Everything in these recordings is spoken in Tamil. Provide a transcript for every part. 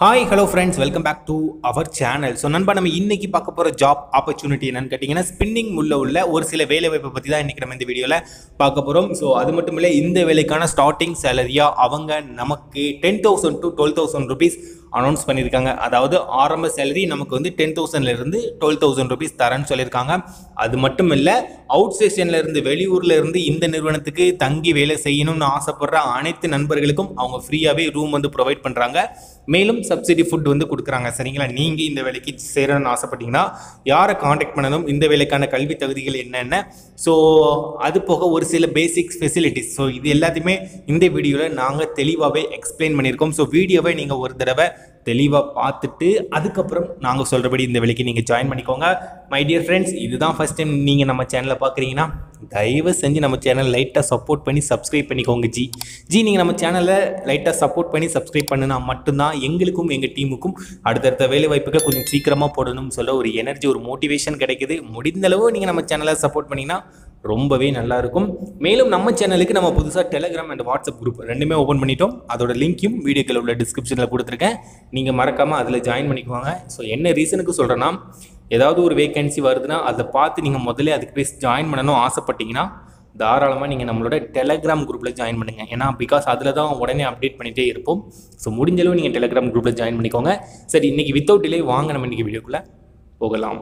hi hello friends welcome back to our channel so நண்பா நம்ம இன்னைக்கு பார்க்க போகிற ஜாப் ஆப்பர்ச்சுனிட்டி என்னன்னு கேட்டிங்கன்னா ஸ்பின்னிங் முள்ள உள்ள ஒரு சில வேலை வாய்ப்பை பற்றி தான் இன்றைக்கி நம்ம இந்த வீடியோவில் பார்க்க போகிறோம் ஸோ அது மட்டும் இல்லை இந்த வேலைக்கான ஸ்டார்டிங் சேலரியாக அவங்க நமக்கு ten thousand to twelve thousand rupees announce பண்ணியிருக்காங்க அதாவது ஆரம்ப சேலரி நமக்கு வந்து டென் தௌசண்ட்லேருந்து டுவெல் தௌசண்ட் ருபீஸ் தரேன்னு சொல்லியிருக்காங்க அது மட்டும் இல்லை அவுட் ஸ்டேஷன்ல இருந்து வெளியூர்ல இருந்து இந்த நிறுவனத்துக்கு தங்கி வேலை செய்யணும்னு ஆசைப்படுற அனைத்து நண்பர்களுக்கும் அவங்க ஃப்ரீயாகவே ரூம் வந்து ப்ரொவைட் பண்ணுறாங்க மேலும் சப்சிடி ஃபுட் வந்து கொடுக்குறாங்க சரிங்களா நீங்கள் இந்த வேலைக்கு சேரணும்னு ஆசைப்பட்டீங்கன்னா யாரை காண்டாக்ட் பண்ணணும் இந்த வேலைக்கான கல்வி தகுதிகள் என்னென்ன ஸோ அது போக ஒரு சில பேசிக்ஸ் ஃபெசிலிட்டிஸ் ஸோ இது எல்லாத்தையுமே இந்த வீடியோவில் நாங்கள் தெளிவாகவே எக்ஸ்பிளைன் பண்ணியிருக்கோம் ஸோ வீடியோவை நீங்கள் ஒரு தடவை தெளிவாக பார்த்துட்டு அதுக்கப்புறம் நாங்கள் சொல்கிறபடி இந்த வேலைக்கு நீங்கள் ஜாயின் பண்ணிக்கோங்க மை டியர் ஃப்ரெண்ட்ஸ் இதுதான் ஃபஸ்ட் டைம் நீங்கள் நம்ம சேனலை பார்க்குறீங்கன்னா தயவு செஞ்சு நம்ம சேனல் லைட்டாக சப்போர்ட் பண்ணி சப்ஸ்கிரைப் பண்ணிக்கோங்க ஜி ஜி நீங்கள் நம்ம சேனலை லைட்டாக சப்போர்ட் பண்ணி சப்ஸ்கிரைப் பண்ணினா மட்டும்தான் எங்களுக்கும் எங்கள் டீமுக்கும் அடுத்தடுத்த வேலை வாய்ப்புக்கு கொஞ்சம் சீக்கிரமாக போடணும்னு சொல்ல ஒரு எனர்ஜி ஒரு மோட்டிவேஷன் கிடைக்குது முடிந்தளவு நீங்கள் நம்ம சேனலை சப்போர்ட் பண்ணிங்கன்னா ரொம்பவே நல்லா இருக்கும் மேலும் நம்ம சேனலுக்கு நம்ம புதுசாக டெலிகிராம் அண்ட் வாட்ஸ்அப் குரூப் ரெண்டுமே ஓப்பன் பண்ணிட்டோம் அதோட லிங்க்கையும் வீடியோக்கள் உள்ள டிஸ்கிரிப்ஷனில் கொடுத்துருக்கேன் நீங்கள் மறக்காமல் அதில் ஜாயின் பண்ணிக்குவாங்க ஸோ என்ன ரீசனுக்கு சொல்கிறேன்னா ஏதாவது ஒரு வேகன்சி வருதுன்னா அதை பார்த்து நீங்கள் முதல்ல அதுக்கு போய் ஜாயின் பண்ணணும் ஆசைப்பட்டீங்கன்னா தாராளமாக நீங்கள் நம்மளோட டெலகிராம் குரூப்பில் ஜாயின் பண்ணுங்கள் ஏன்னா பிகாஸ் அதில் தான் உடனே அப்டேட் பண்ணிகிட்டே இருப்போம் ஸோ முடிஞ்சளவு நீங்கள் டெலகிராம் குரூப்பில் ஜாயின் பண்ணிக்கோங்க சரி இன்றைக்கி வித்தவுட் டிலே வாங்க நம்ம இன்றைக்கி வீடியோக்குள்ளே போகலாம்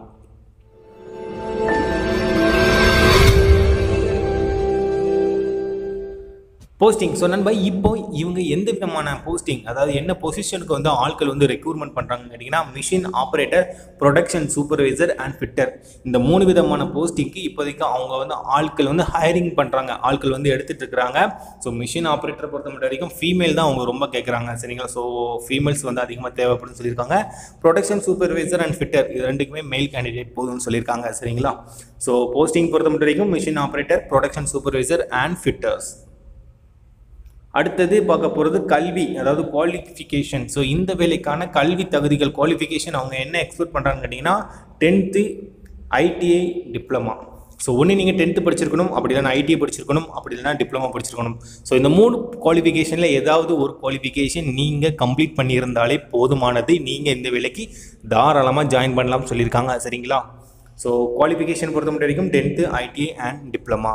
போஸ்டிங் ஸோ நண்பா இப்போ இவங்க எந்த விதமான போஸ்டிங் அதாவது என்ன பொசிஷனுக்கு வந்து ஆட்கள் வந்து ரெக்ரூட்மெண்ட் பண்ணுறாங்கன்னு கேட்டிங்கன்னா machine operator production supervisor and fitter இந்த மூணு விதமான போஸ்டிங்க்கு இப்போதைக்கு அவங்க வந்து ஆட்கள் வந்து ஹையரிங் பண்ணுறாங்க ஆட்கள் வந்து எடுத்துகிட்டு இருக்கிறாங்க ஸோ மிஷின் ஆப்ரேட்டர் பொறுத்த மட்டும் வரைக்கும் ஃபீமேல் தான் அவங்க ரொம்ப கேட்குறாங்க சரிங்களா ஸோ ஃபீமேல்ஸ் வந்து அதிகமாக தேவைப்படுன்னு சொல்லியிருக்காங்க ப்ரொடக்ஷன் சூப்பர்வைசர் அண்ட் ஃபிட்டர் இது ரெண்டுக்குமே மெயில் கேண்டிடேட் போதும்னு சொல்லியிருக்காங்க சரிங்களா ஸோ போஸ்டிங் பொறுத்த மட்டும் வரைக்கும் machine operator production supervisor and fitters அடுத்தது பார்க்க போகிறது கல்வி அதாவது குவாலிஃபிகேஷன் ஸோ இந்த வேலைக்கான கல்வி தகுதிகள் குவாலிஃபிகேஷன் அவங்க என்ன எக்ஸ்பெக்ட் பண்ணுறாங்கன்னு கேட்டிங்கன்னா டென்த்து ஐடிஐ டிப்ளமா ஸோ ஒன்று நீங்கள் டென்த்து படிச்சிருக்கணும் அப்படி இல்லைனா ஐடிஐ படிச்சிருக்கணும் அப்படி இல்லைனா டிப்ளமா படிச்சிருக்கணும் ஸோ இந்த மூணு குவாலிஃபிகேஷனில் ஏதாவது ஒரு குவாலிஃபிகேஷன் நீங்கள் கம்ப்ளீட் பண்ணியிருந்தாலே போதுமானது நீங்கள் இந்த வேலைக்கு தாராளமாக ஜாயின் பண்ணலாம்னு சொல்லியிருக்காங்க சரிங்களா ஸோ குவாலிஃபிகேஷன் பொறுத்த மட்டும் வரைக்கும் tenth ITI and diploma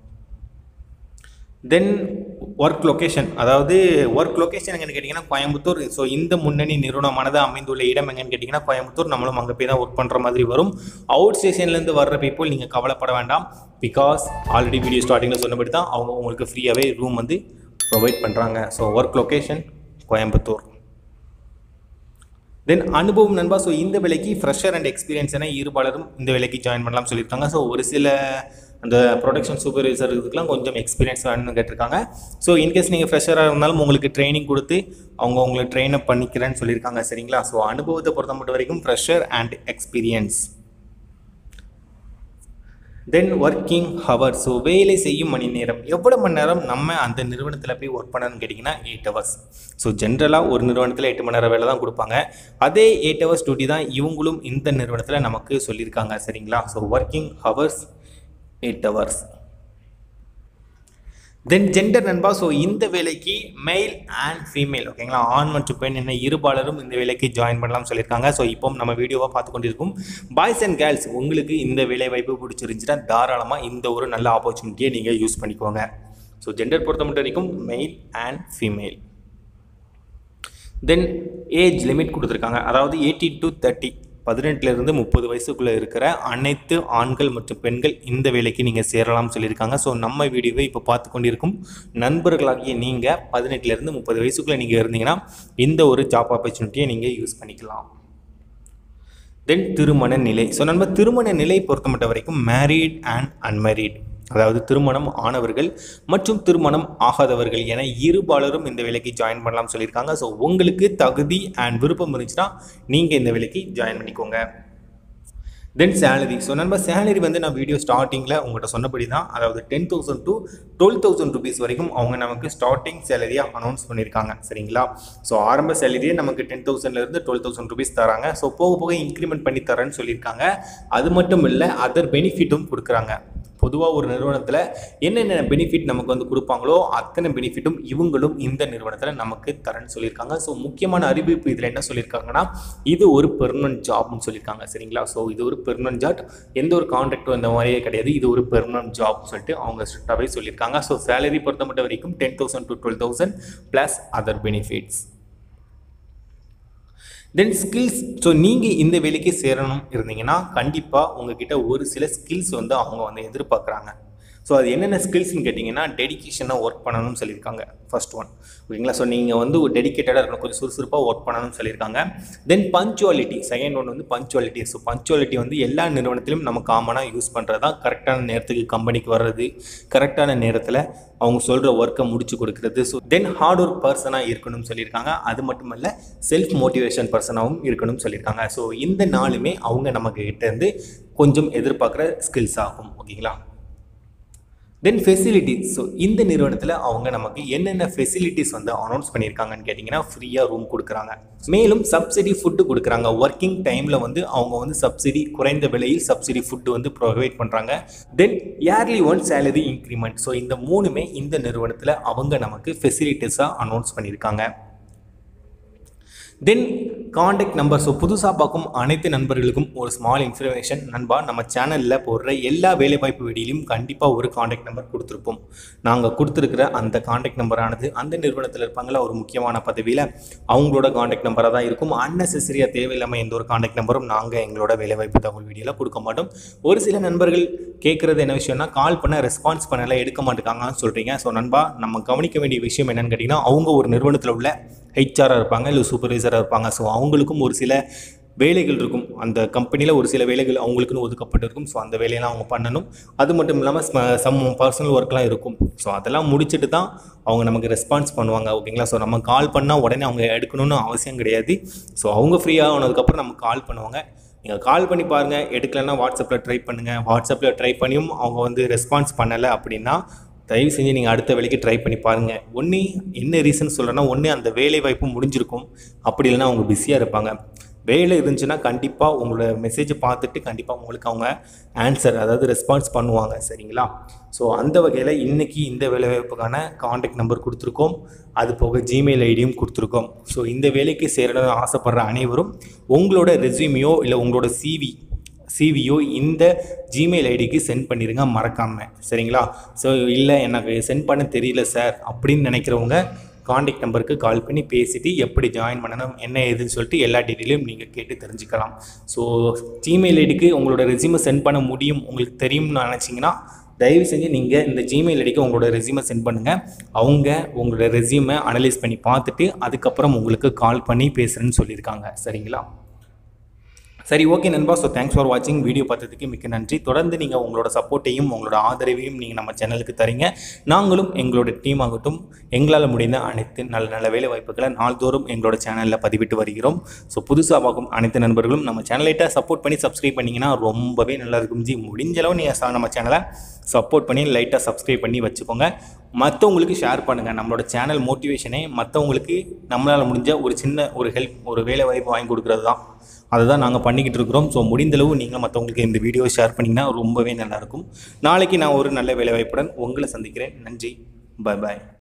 then work location அதாவது ஒர்க் லொக்கேஷன் எங்கன்னு கேட்டிங்கன்னா கோயம்புத்தூர் ஸோ இந்த முன்னணி நிறுவனமானது அமைந்துள்ள இடம் எங்கன்னு கேட்டிங்கன்னா கோயம்புத்தூர் நம்மளும் அங்கே போய் தான் ஒர்க் பண்ணுற மாதிரி வரும் அவுட் ஸ்டேஷன்லேருந்து வர்ற பீப்புள் நீங்கள் கவலைப்பட வேண்டாம் பிகாஸ் ஆல்ரெடி வீடியோ ஸ்டார்டிங்கில் சொன்னபடி தான் அவங்க உங்களுக்கு ஃப்ரீயாகவே ரூம் வந்து ப்ரொவைட் பண்ணுறாங்க so work location Coimbatore then அனுபவம் நண்பா ஸோ இந்த வேலைக்கு ஃப்ரெஷர் அண்ட் எக்ஸ்பீரியன்ஸ் என இருபாலரும் இந்த வேலைக்கு ஜாயின் பண்ணலாம் சொல்லியிருக்காங்க ஸோ ஒரு சில அந்த ப்ரொடக்ஷன் சூப்பர்வைசர் இதுக்கெலாம் கொஞ்சம் எக்ஸ்பீரியன்ஸ் வேணும்னு கேட்டிருக்காங்க ஸோ இன்கேஸ் நீங்கள் ஃப்ரெஷராக இருந்தாலும் உங்களுக்கு ட்ரைனிங் கொடுத்து அவங்க உங்களை ட்ரெயின் அப் பண்ணிக்கிறேன்னு சொல்லியிருக்காங்க சரிங்களா ஸோ அனுபவத்தை பொறுத்த மட்டும் வரைக்கும் fresher and experience then working hour so வேலை செய்யும் மணி நேரம் எவ்வளோ மணி நேரம் நம்ம அந்த நிறுவனத்தில் போய் ஒர்க் பண்ணணும்னு கேட்டிங்கன்னா எயிட் ஹவர்ஸ் ஸோ ஜென்ரலாக ஒரு நிறுவனத்தில் எட்டு மணி நேரம் வேலை தான் கொடுப்பாங்க அதே எயிட் ஹவர்ஸ் டியூட்டி தான் இவங்களும் இந்த நிறுவனத்தில் நமக்கு சொல்லியிருக்காங்க சரிங்களா so working hours eight hours then gender நண்பா ஸோ இந்த வேலைக்கு மெயில் அண்ட் ஃபீமேல் ஓகேங்களா ஆண் மற்றும் பெண் என்ன இருபாலரும் இந்த வேலைக்கு ஜாயின் பண்ணலாம் சொல்லியிருக்காங்க ஸோ இப்போ நம்ம வீடியோவாக பார்த்து கொண்டிருக்கும் பாய்ஸ் அண்ட் கேர்ள்ஸ் உங்களுக்கு இந்த வேலை வாய்ப்பு பிடிச்சிருந்துச்சுன்னா தாராளமாக இந்த ஒரு நல்ல ஆப்பர்ச்சுனிட்டியை நீங்கள் யூஸ் பண்ணிக்கோங்க ஸோ ஜெண்டர் பொறுத்த மட்டும் வரைக்கும் male and female then age limit கொடுத்துருக்காங்க அதாவது எயிட்டி டு தேர்ட்டி பதினெட்டுலேருந்து முப்பது வயசுக்குள்ளே இருக்கிற அனைத்து ஆண்கள் மற்றும் பெண்கள் இந்த வேலைக்கு நீங்கள் சேரலாம் சொல்லியிருக்காங்க ஸோ நம்ம வீடியோவை இப்போ பார்த்து கொண்டிருக்கும் நண்பர்களாகிய நீங்கள் பதினெட்டுலேருந்து முப்பது வயசுக்குள்ளே நீங்கள் இருந்தீங்கன்னா இந்த ஒரு ஜாப் ஆப்பர்ச்சுனிட்டியை நீங்கள் யூஸ் பண்ணிக்கலாம் தென் திருமண நிலை ஸோ நம்ம திருமண நிலை பொறுத்த மட்டும் வரைக்கும் மேரீட் அண்ட் அன்மேரீட் அதாவது திருமணம் ஆனவர்கள் மற்றும் திருமணம் ஆகாதவர்கள் என இருபாலரும் இந்த வேலைக்கு ஜாயின் பண்ணலாம் சொல்லியிருக்காங்க ஸோ உங்களுக்கு தகுதி அண்ட் விருப்பம் இருந்துச்சுன்னா நீங்கள் இந்த வேலைக்கு ஜாயின் பண்ணிக்கோங்க தென் சேலரி ஸோ நம்ம சேலரி வந்து நான் வீடியோ ஸ்டார்டிங்கில் உங்கள்கிட்ட சொன்னபடி தான் அதாவது ten thousand to twelve thousand rupees வரைக்கும் அவங்க நமக்கு ஸ்டார்டிங் சேலரியாக அனௌன்ஸ் பண்ணியிருக்காங்க சரிங்களா ஸோ ஆரம்ப சேலரியே நமக்கு டென் தௌசண்ட்லேருந்து டுவெல் தௌசண்ட் ருபீஸ் தராங்க ஸோ போக போக இன்க்ரிமெண்ட் பண்ணி தரேன்னு சொல்லியிருக்காங்க அது மட்டும் இல்லை அதர் பெனிஃபிட்டும் கொடுக்குறாங்க பொதுவாக ஒரு நிறுவனத்தில் என்னென்ன பெனிஃபிட் நமக்கு வந்து கொடுப்பாங்களோ அத்தனை பெனிஃபிட்டும் இவங்களும் இந்த நிறுவனத்தில் நமக்கு தரேன்னு சொல்லியிருக்காங்க ஸோ முக்கியமான அறிவிப்பு இதில் என்ன சொல்லியிருக்காங்கன்னா இது ஒரு பெர்மனன்ட் ஜாப்னு சொல்லியிருக்காங்க சரிங்களா ஸோ இது ஒரு பெர்மனன்ட் ஜாப் எந்த ஒரு கான்ட்ராக்டும் இந்த மாதிரியே கிடையாது இது ஒரு பெர்மனன்ட் ஜாப் சொல்லிட்டு அவங்க ஸ்ட்ரிக்டாகவே சொல்லியிருக்காங்க ஸோ சேலரி பொறுத்த மட்டும் வரைக்கும் ten thousand to twelve thousand plus other benefits then skills so நீங்கள் இந்த வேலைக்கு சேரணும் இருந்தீங்கன்னா கண்டிப்பாக உங்ககிட்ட ஒரு சில ஸ்கில்ஸ் வந்து அவங்க வந்து எதிர்பார்க்குறாங்க ஸோ அது என்னென்ன ஸ்கில்ஸ்னு கேட்டிங்கன்னா டெடிக்கேஷனாக ஒர்க் பண்ணணும்னு சொல்லியிருக்காங்க ஃபர்ஸ்ட் ஒன் ஓகேங்களா ஸோ நீங்கள் வந்து ஒரு டெடிக்கேட்டடாக இருக்கணும் கொஞ்சம் சுறுசுறுப்பாக ஒர்க் பண்ணணும்னு சொல்லியிருக்காங்க தென் பஞ்சுவாலிட்டி செகண்ட் ஒன் வந்து பஞ்சுவாலிட்டி ஸோ பஞ்சுவாலிட்டி வந்து எல்லா நிறுவனத்திலும் நம்ம காமனாக யூஸ் பண்ணுறது தான் கரெக்டான நேரத்துக்கு கம்பெனிக்கு வர்றது கரெக்டான நேரத்தில் அவங்க சொல்கிற ஒர்க்கை முடிச்சு கொடுக்குறது ஸோ தென் ஹார்ட் ஒர்க் பர்சனாக இருக்கணும்னு சொல்லியிருக்காங்க அது மட்டும் இல்லை செல்ஃப் மோட்டிவேஷன் பர்சனாகவும் இருக்கணும்னு சொல்லியிருக்காங்க ஸோ இந்த நாளுமே அவங்க நமக்கு கிட்ட இருந்து கொஞ்சம் எதிர்பார்க்குற ஸ்கில்ஸ் ஆகும் ஓகேங்களா தென் ஃபெசிலிட்டிஸ் ஸோ இந்த நிறுவனத்தில் அவங்க நமக்கு என்னென்ன ஃபெசிலிட்டிஸ் வந்து அனௌன்ஸ் பண்ணியிருக்காங்கன்னு கேட்டிங்கன்னா ஃப்ரீயாக ரூம் கொடுக்குறாங்க மேலும் சப்சிடி ஃபுட்டு கொடுக்குறாங்க ஒர்க்கிங் டைமில் வந்து அவங்க வந்து சப்சிடி குறைந்த விலையில் சப்சிடி ஃபுட்டு வந்து ப்ரொவைட் பண்ணுறாங்க then yearly one salary increment so இந்த மூணுமே இந்த நிறுவனத்தில் அவங்க நமக்கு ஃபெசிலிட்டிஸாக அனௌன்ஸ் பண்ணியிருக்காங்க தென் காண்டாக்ட் நம்பர் ஸோ புதுசாக பார்க்கும் அனைத்து நண்பர்களுக்கும் ஒரு ஸ்மால் இன்ஃபர்மேஷன் நண்பா நம்ம சேனலில் போடுற எல்லா வேலைவாய்ப்பு வீடியிலும் கண்டிப்பாக ஒரு காண்டாக்ட் நம்பர் கொடுத்துருப்போம் நாங்கள் கொடுத்துருக்கிற அந்த காண்டாக்ட் நம்பரானது அந்த நிறுவனத்தில் இருப்பாங்களா ஒரு முக்கியமான பதவியில் அவங்களோட காண்டாக்ட் நம்பராக தான் இருக்கும் அன்னெசரியாக தேவையில்லாமல் எந்த ஒரு காண்டாக்ட் நம்பரும் நாங்கள் எங்களோட வேலைவாய்ப்பு தகவல் வீடியோவில் கொடுக்க மாட்டோம் ஒரு சில நண்பர்கள் கேட்குறது என்ன விஷயம்னா கால் பண்ண ரெஸ்பான்ஸ் பண்ணல எடுக்க மாட்டேங்காங்கன்னு சொல்கிறீங்க ஸோ நண்பா நம்ம கவனிக்க வேண்டிய விஷயம் என்னன்னு கேட்டிங்கன்னா அவங்க ஒரு நிறுவனத்தில் உள்ள ஹெச்ஆராக இருப்பாங்க இல்லை சூப்பர்வைசராக இருப்பாங்க ஸோ அவங்களுக்கும் ஒரு சில வேலைகள் இருக்கும் அந்த கம்பெனியில் ஒரு சில வேலைகள் அவங்களுக்குன்னு ஒதுக்கப்பட்டிருக்கும் ஸோ அந்த வேலையெல்லாம் அவங்க பண்ணணும் அது மட்டும் இல்லாமல் சம் பர்சனல் ஒர்க்லாம் இருக்கும் ஸோ அதெல்லாம் முடிச்சுட்டு தான் அவங்க நமக்கு ரெஸ்பான்ஸ் பண்ணுவாங்க ஓகேங்களா ஸோ நம்ம கால் பண்ணால் உடனே அவங்க எடுக்கணும்னு அவசியம் கிடையாது ஸோ அவங்க ஃப்ரீயாக ஆனதுக்கப்புறம் நம்ம கால் பண்ணுவாங்க நீங்கள் கால் பண்ணி பாருங்கள் எடுக்கலைன்னா வாட்ஸ்அப்பில் ட்ரை பண்ணுங்கள் வாட்ஸ்அப்பில் ட்ரை பண்ணியும் அவங்க வந்து ரெஸ்பான்ஸ் பண்ணலை அப்படின்னா தயவு செஞ்சு நீங்கள் அடுத்த வேலைக்கு ட்ரை பண்ணி பாருங்கள் ஒன்று என்ன ரீசன் சொல்கிறேன்னா ஒன்று அந்த வேலை வாய்ப்பு முடிஞ்சிருக்கும் அப்படி இல்லைன்னா அவங்க பிஸியாக இருப்பாங்க வேலை இருந்துச்சுன்னா கண்டிப்பாக உங்களோட மெசேஜை பார்த்துட்டு கண்டிப்பாக உங்களுக்கு அவங்க ஆன்சர் அதாவது ரெஸ்பான்ஸ் பண்ணுவாங்க சரிங்களா ஸோ அந்த வகையில் இன்றைக்கி இந்த வேலைவாய்ப்புக்கான காண்டாக்ட் நம்பர் கொடுத்துருக்கோம் அது போக ஜிமெயில் ஐடியும் கொடுத்துருக்கோம் ஸோ இந்த வேலைக்கு சேரணும்னு ஆசைப்படுற அனைவரும் உங்களோட ரெஸ்யூமையோ இல்லை உங்களோட சிவி சிவியோ இந்த ஜிமெயில் ஐடிக்கு சென்ட் பண்ணிடுங்க மறக்காமல் சரிங்களா ஸோ இல்லை எனக்கு சென்ட் பண்ண தெரியல சார் அப்படின்னு நினைக்கிறவங்க காண்டாக்ட் நம்பருக்கு கால் பண்ணி பேசிட்டு எப்படி ஜாயின் பண்ணணும் என்ன ஏதுன்னு சொல்லிட்டு எல்லா டீட்டெயிலையும் நீங்கள் கேட்டு தெரிஞ்சுக்கலாம் ஸோ ஜிமெயில் ஐடிக்கு உங்களோட ரெஸ்யூமை சென்ட் பண்ண முடியும் உங்களுக்கு தெரியும்னு நினச்சிங்கன்னா தயவு செஞ்சு நீங்கள் இந்த ஜிமெயில் ஐடிக்கு உங்களோட ரெஸ்யூமை சென்ட் பண்ணுங்கள் அவங்க உங்களோட ரெஸ்யூமை அனலைஸ் பண்ணி பார்த்துட்டு அதுக்கப்புறம் உங்களுக்கு கால் பண்ணி பேசுகிறேன்னு சொல்லியிருக்காங்க சரிங்களா சரி ஓகே நண்பா ஸோ தேங்க்ஸ் ஃபார் வாட்சிங் வீடியோ பார்த்ததுக்கு மிக்க நன்றி தொடர்ந்து நீங்கள் உங்களோட சப்போர்ட்டையும் உங்களோட ஆதரவையும் நீங்கள் நம்ம சேனலுக்கு தரீங்க நாங்களும் எங்களோட டீம் ஆகட்டும் எங்களால் முடிந்த அனைத்து நல்ல நல்ல வேலை வாய்ப்புகளை நாள்தோறும் எங்களோட சேனலில் பதிவிட்டு வருகிறோம் ஸோ புதுசாக பார்க்கும் அனைத்து நண்பர்களும் நம்ம சேனலைட்ட சப்போர்ட் பண்ணி சப்ஸ்கிரைப் பண்ணிங்கன்னா ரொம்பவே நல்லா இருக்கும் ஜி முடிஞ்ச அளவு நீங்கள் நம்ம சேனலை சப்போர்ட் பண்ணி லைட்டாக சப்ஸ்கிரைப் பண்ணி வச்சுக்கோங்க மற்றவங்களுக்கு ஷேர் பண்ணுங்கள் நம்மளோட சேனல் மோட்டிவேஷனே மற்றவங்களுக்கு நம்மளால் முடிஞ்ச ஒரு சின்ன ஒரு ஹெல்ப் ஒரு வேலை வாய்ப்பு வாங்கி கொடுக்குறது தான் அதை தான் நாங்கள் பண்ணிக்கிட்டு இருக்கிறோம் ஸோ முடிந்தளவு நீங்கள் மற்றவங்களுக்கு இந்த வீடியோ ஷேர் பண்ணிங்கன்னா ரொம்பவே நல்லாயிருக்கும் நாளைக்கு நான் ஒரு நல்ல வேலை வாய்ப்புடன் உங்களை சந்திக்கிறேன் நன்றி பை பாய்